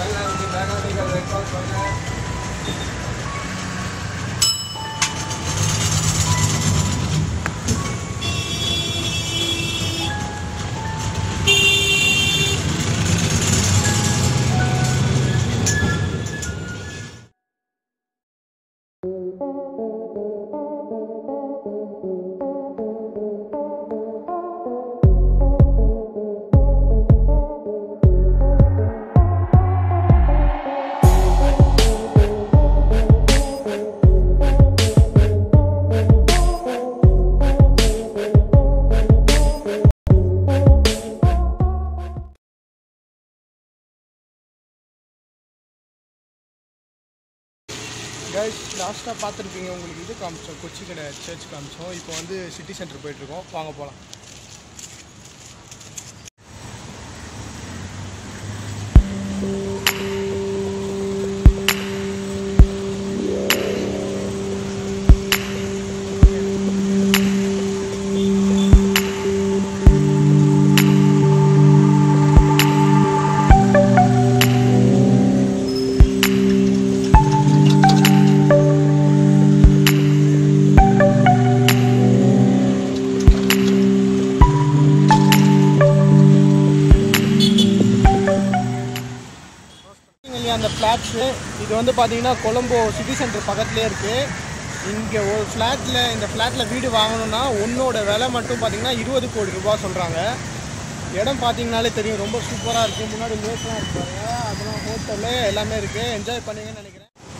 guys லாஸ்ட்டாக பார்த்துருப்பீங்க உங்களுக்கு இது காமிச்சோம் கொச்சி கடை சர்ச் காமிச்சோம் இப்போ வந்து சிட்டி சென்டர் போயிட்டுருக்கோம் வாங்க போகலாம் இல்லையா அந்த ஃப்ளாட்ஸு இது வந்து பார்த்தீங்கன்னா கொலம்போ சிட்டி சென்டர் பக்கத்துலேயே இருக்குது இங்கே ஒரு ஃப்ளாட்டில் இந்த ஃப்ளாட்டில் வீடு வாங்கணும்னா ஒன்னோட விலை மட்டும் பார்த்தீங்கன்னா இருபது கோடி ரூபாய் சொல்கிறாங்க இடம் பார்த்தீங்கனாலே தெரியும் ரொம்ப சூப்பராக இருக்குது முன்னாடி லேக்லாம் இருப்பாங்க அதெல்லாம் ஹோட்டலு எல்லாமே இருக்குது என்ஜாய் பண்ணுவீங்கன்னு நினைக்கிறேன்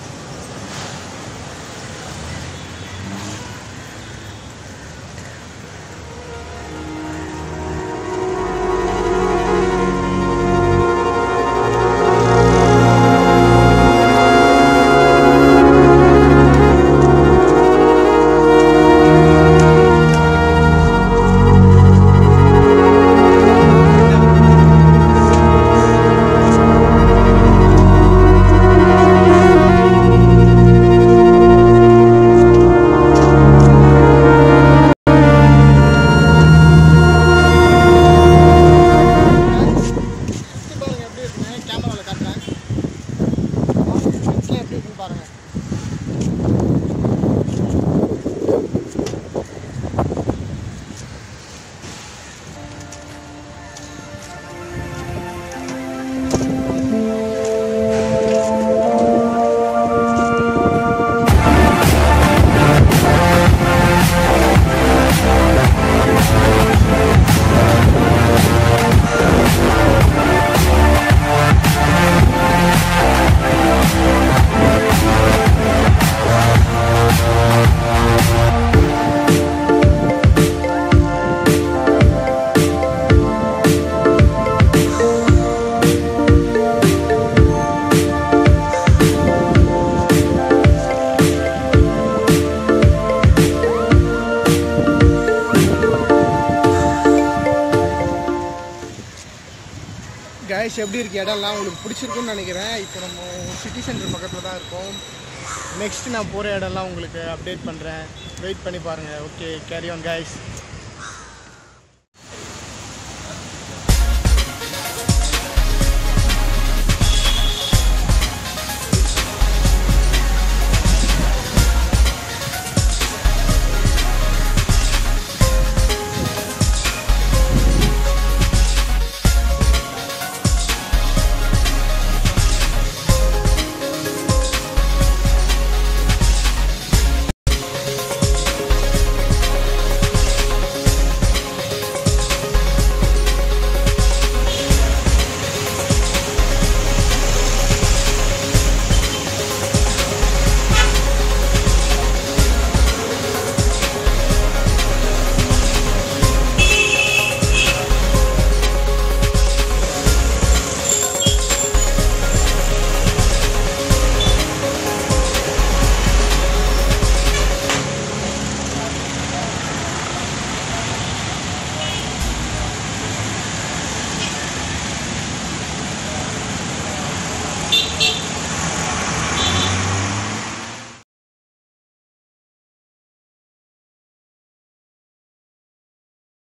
சுற்றி பாருங்க எப்படி இருக்குன்னு கேமராவில் காட்டுறேன் ஃப்ரண்ட்ஸில் எப்படி இருக்குன்னு பாருங்க கைஸ் எப்படி இருக்கு இடம்லாம் உங்களுக்கு பிடிச்சிருக்குன்னு நினைக்கிறேன் இப்போ நம்ம சிட்டி சென்டர் பக்கத்தில் தான் இருக்கோம் நெக்ஸ்ட் நான் போகிற இடம்லாம் உங்களுக்கு அப்டேட் பண்ணுறேன் வெயிட் பண்ணி பாருங்கள் ஓகே கேரி ஆன் கைஸ்